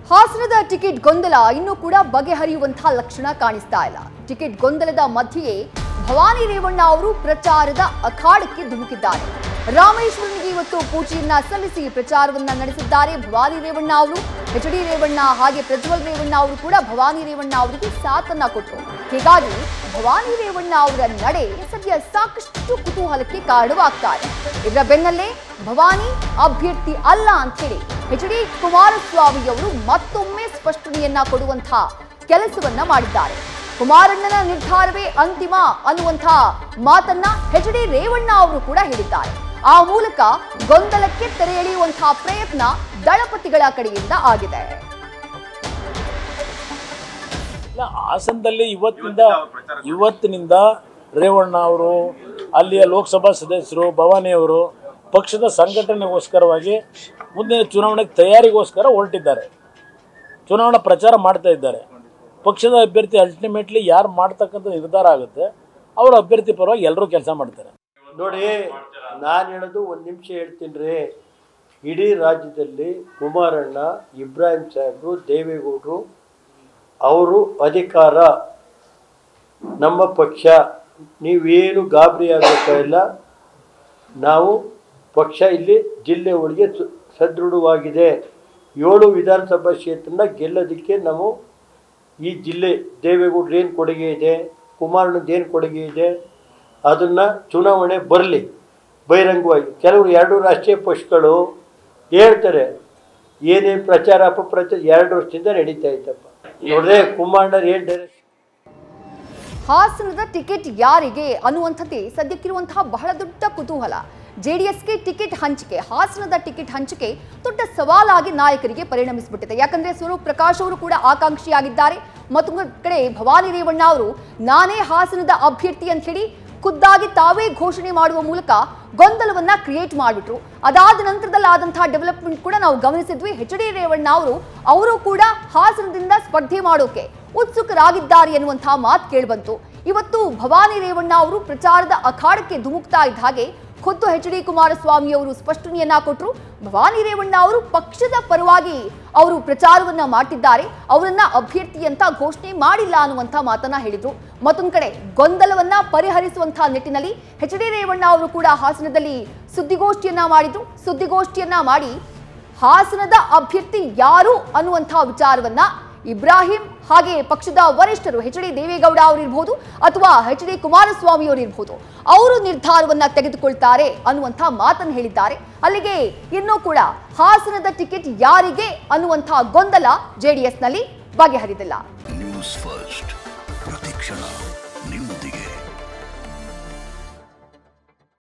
ಹಾಸನದ ಟಿಕೆಟ್ ಗೊಂದಲ ಇನ್ನೂ ಕೂಡ ಬಗೆಹರಿಯುವಂತಹ ಲಕ್ಷಣ ಕಾಣಿಸ್ತಾ ಇಲ್ಲ ಟಿಕೆಟ್ ಗೊಂದಲದ ಮಧ್ಯೆಯೇ ಭವಾನಿ ರೇವಣ್ಣ ಅವರು ಪ್ರಚಾರದ ಅಖಾಡಕ್ಕೆ ಧುಮುಕಿದ್ದಾರೆ ರಾಮೇಶ್ವರನಿಗೆ ಇವತ್ತು ಪೂಜೆಯನ್ನ ಸಲ್ಲಿಸಿ ಪ್ರಚಾರವನ್ನ ನಡೆಸಿದ್ದಾರೆ ಭವಾನಿ ರೇವಣ್ಣ ಅವರು ಎಚ್ ಡಿ ರೇವಣ್ಣ ಹಾಗೆ ಪ್ರಜ್ವಲ್ ರೇವಣ್ಣ ಅವರು ಕೂಡ ಭವಾನಿ ರೇವಣ್ಣ ಅವರಿಗೆ ಸಾಥನ್ನ ಕೊಟ್ಟರು ಹೀಗಾಗಿ ಭವಾನಿ ರೇವಣ್ಣ ಅವರ ನಡೆ ಸದ್ಯ ಸಾಕಷ್ಟು ಕುತೂಹಲಕ್ಕೆ ಕಾರಣವಾಗ್ತಾ ಇದೆ ಇದರ ಬೆನ್ನಲ್ಲೇ ಭವಾನಿ ಅಭ್ಯರ್ಥಿ ಅಲ್ಲ ಅಂತ ಹೇಳಿ ಎಚ್ ಡಿ ಕುಮಾರಸ್ವಾಮಿ ಅವರು ಮತ್ತೊಮ್ಮೆ ಸ್ಪಷ್ಟನೆಯನ್ನ ಕೊಡುವಂತಹ ಕೆಲಸವನ್ನ ಮಾಡಿದ್ದಾರೆ ಕುಮಾರಣ್ಣನ ನಿರ್ಧಾರವೇ ಅಂತಿಮ ಅನ್ನುವಂಥ ಮಾತನ್ನ ಎಚ್ ಡಿ ರೇವಣ್ಣ ಅವರು ಕೂಡ ಹೇಳಿದ್ದಾರೆ ಆ ಮೂಲಕ ಗೊಂದಲಕ್ಕೆ ತೆರೆ ಎಳೆಯುವಂತಹ ಪ್ರಯತ್ನ ದಳಪತಿಗಳ ಕಡೆಯಿಂದ ಆಗಿದೆ ಇಲ್ಲ ಹಾಸನದಲ್ಲಿ ಇವತ್ತಿನಿಂದ ಇವತ್ತಿನಿಂದ ರೇವಣ್ಣ ಅವರು ಅಲ್ಲಿಯ ಲೋಕಸಭಾ ಸದಸ್ಯರು ಭವಾನಿ ಅವರು ಪಕ್ಷದ ಸಂಘಟನೆಗೋಸ್ಕರವಾಗಿ ಮುಂದಿನ ಚುನಾವಣೆಗೆ ತಯಾರಿಗೋಸ್ಕರ ಹೊರಟಿದ್ದಾರೆ ಚುನಾವಣಾ ಪ್ರಚಾರ ಮಾಡ್ತಾ ಇದ್ದಾರೆ ಪಕ್ಷದ ಅಭ್ಯರ್ಥಿ ಅಲ್ಟಿಮೇಟ್ಲಿ ಯಾರು ಮಾಡ್ತಕ್ಕಂಥ ನಿರ್ಧಾರ ಆಗುತ್ತೆ ಅವರ ಅಭ್ಯರ್ಥಿ ಪರವಾಗಿ ಎಲ್ಲರೂ ಕೆಲಸ ಮಾಡ್ತಾರೆ ನೋಡಿ ನಾನು ಹೇಳೋದು ಒಂದು ನಿಮಿಷ ಹೇಳ್ತೀನಿ ರೀ ಇಡೀ ರಾಜ್ಯದಲ್ಲಿ ಕುಮಾರಣ್ಣ ಇಬ್ರಾಹಿಂ ಸಾಹೇಬರು ದೇವೇಗೌಡರು ಅವರು ಅಧಿಕಾರ ನಮ್ಮ ಪಕ್ಷ ನೀವೇನು ಗಾಬರಿ ಆಗಬೇಕಾಗಿಲ್ಲ ನಾವು ಪಕ್ಷ ಇಲ್ಲಿ ಜಿಲ್ಲೆ ಒಳಗೆ ಸು- ಸದೃಢವಾಗಿದೆ ಏಳು ವಿಧಾನಸಭಾ ಕ್ಷೇತ್ರನ ಗೆಲ್ಲೋದಕ್ಕೆ ನಾವು ಈ ಜಿಲ್ಲೆ ದೇವೇಗೌಡರು ಏನು ಕೊಡುಗೆ ಇದೆ ಕುಮಾರಣ್ಣದ್ದು ಏನು ಕೊಡುಗೆ ಇದೆ ಅದನ್ನು ಚುನಾವಣೆ ಬರಲಿ ಬಹಿರಂಗವಾಗಿ ಕೆಲವರು ಎರಡು ರಾಷ್ಟ್ರೀಯ ಪಕ್ಷಗಳು ಹೇಳ್ತಾರೆ ಏನೇನು ಪ್ರಚಾರ ಅಪಪ್ರಚಾರ ಎರಡು ವರ್ಷದಿಂದ ನಡೀತಾ ಇತ್ತಪ್ಪ ನೋಡ್ರೆ ಕುಮಾರಣ್ಣರು ಏನು ಡೈರೆಕ್ಟ್ ಹಾಸನದ ಟಿಕೆಟ್ ಯಾರಿಗೆ ಅನ್ನುವಂಥದ್ದೇ ಸದ್ಯಕ್ಕಿರುವಂತಹ ಬಹಳ ದೊಡ್ಡ ಕುತೂಹಲ ಜೆಡಿಎಸ್ಗೆ ಟಿಕೆಟ್ ಹಂಚಿಕೆ ಹಾಸನದ ಟಿಕೆಟ್ ಹಂಚಿಕೆ ದೊಡ್ಡ ಸವಾಲಾಗಿ ನಾಯಕರಿಗೆ ಪರಿಣಮಿಸಿಬಿಟ್ಟಿದೆ ಯಾಕಂದ್ರೆ ಸ್ವರೂಪ್ ಪ್ರಕಾಶ್ ಅವರು ಕೂಡ ಆಕಾಂಕ್ಷಿಯಾಗಿದ್ದಾರೆ ಮತ್ತೊಂದು ಕಡೆ ಭವಾನಿ ರೇವಣ್ಣ ಅವರು ನಾನೇ ಹಾಸನದ ಅಭ್ಯರ್ಥಿ ಅಂತ ಹೇಳಿ ಖುದ್ದಾಗಿ ತಾವೇ ಘೋಷಣೆ ಮಾಡುವ ಮೂಲಕ ಗೊಂದಲವನ್ನ ಕ್ರಿಯೇಟ್ ಮಾಡಿಬಿಟ್ರು ಅದಾದ ನಂತರದಲ್ಲಿ ಆದಂತಹ ಡೆವಲಪ್ಮೆಂಟ್ ಕೂಡ ನಾವು ಗಮನಿಸಿದ್ವಿ ಎಚ್ ಡಿ ರೇವಣ್ಣ ಅವರು ಅವರು ಕೂಡ ಹಾಸನದಿಂದ ಸ್ಪರ್ಧೆ ಮಾಡೋಕೆ ಉತ್ಸುಕರಾಗಿದ್ದಾರೆ ಎನ್ನುವಂತಹ ಮಾತು ಕೇಳಿಬಂತು ಇವತ್ತು ಭವಾನಿ ರೇವಣ್ಣ ಅವರು ಪ್ರಚಾರದ ಅಖಾಡಕ್ಕೆ ಧುಮುಕ್ತಾ ಇದ್ದ ಹಾಗೆ ಖುದ್ದು ಎಚ್ ಡಿ ಕುಮಾರಸ್ವಾಮಿ ಅವರು ಸ್ಪಷ್ಟನೆಯನ್ನ ಕೊಟ್ಟರು ಭವಾನಿ ರೇವಣ್ಣ ಅವರು ಪಕ್ಷದ ಪರವಾಗಿ ಅವರು ಪ್ರಚಾರವನ್ನ ಮಾಡ್ತಿದ್ದಾರೆ ಅವರನ್ನ ಅಭ್ಯರ್ಥಿ ಅಂತ ಘೋಷಣೆ ಮಾಡಿಲ್ಲ ಅನ್ನುವಂಥ ಮಾತನ್ನ ಹೇಳಿದ್ರು ಮತ್ತೊಂದು ಕಡೆ ಗೊಂದಲವನ್ನ ಪರಿಹರಿಸುವಂತಹ ನಿಟ್ಟಿನಲ್ಲಿ ಎಚ್ ಡಿ ರೇವಣ್ಣ ಅವರು ಕೂಡ ಹಾಸನದಲ್ಲಿ ಸುದ್ದಿಗೋಷ್ಠಿಯನ್ನ ಮಾಡಿದ್ರು ಸುದ್ದಿಗೋಷ್ಠಿಯನ್ನ ಮಾಡಿ ಹಾಸನದ ಅಭ್ಯರ್ಥಿ ಯಾರು ಅನ್ನುವಂತಹ ವಿಚಾರವನ್ನ ಇಬ್ರಾಹಿಂ ಹಾಗೆ ಪಕ್ಷದ ವರಿಷ್ಠರು ಎಚ್ ಡಿ ದೇವೇಗೌಡ ಅವರಿರ್ಬೋದು ಅಥವಾ ಎಚ್ ಡಿ ಕುಮಾರಸ್ವಾಮಿ ಅವರಿರ್ಬೋದು ಅವರು ನಿರ್ಧಾರವನ್ನ ತೆಗೆದುಕೊಳ್ತಾರೆ ಅನ್ನುವಂಥ ಮಾತನ್ನು ಹೇಳಿದ್ದಾರೆ ಅಲ್ಲಿಗೆ ಇನ್ನೂ ಕೂಡ ಹಾಸನದ ಟಿಕೆಟ್ ಯಾರಿಗೆ ಅನ್ನುವಂಥ ಗೊಂದಲ ಜೆಡಿಎಸ್ನಲ್ಲಿ ಬಗೆಹರಿದಿಲ್ಲ ನ್ಯೂಸ್ ಫಸ್ಟ್ ಪ್ರತಿಕ್ಷಣ ನಿಮ್ಮ